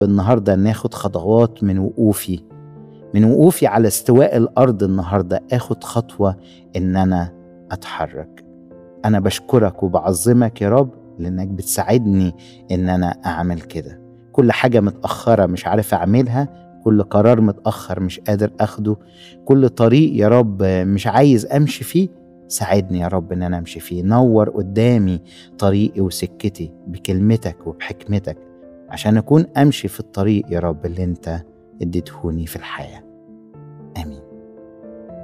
النهاردة ناخد خطوات من وقوفي من وقوفي على استواء الأرض النهاردة آخد خطوة إن أنا أتحرك أنا بشكرك وبعظمك يا رب لأنك بتساعدني إن أنا أعمل كده كل حاجة متأخرة مش عارف أعملها كل قرار متأخر مش قادر أخده كل طريق يا رب مش عايز أمشي فيه ساعدني يا رب إن أنا أمشي فيه نور قدامي طريقي وسكتي بكلمتك وبحكمتك عشان أكون أمشي في الطريق يا رب اللي أنت اديتهوني في الحياه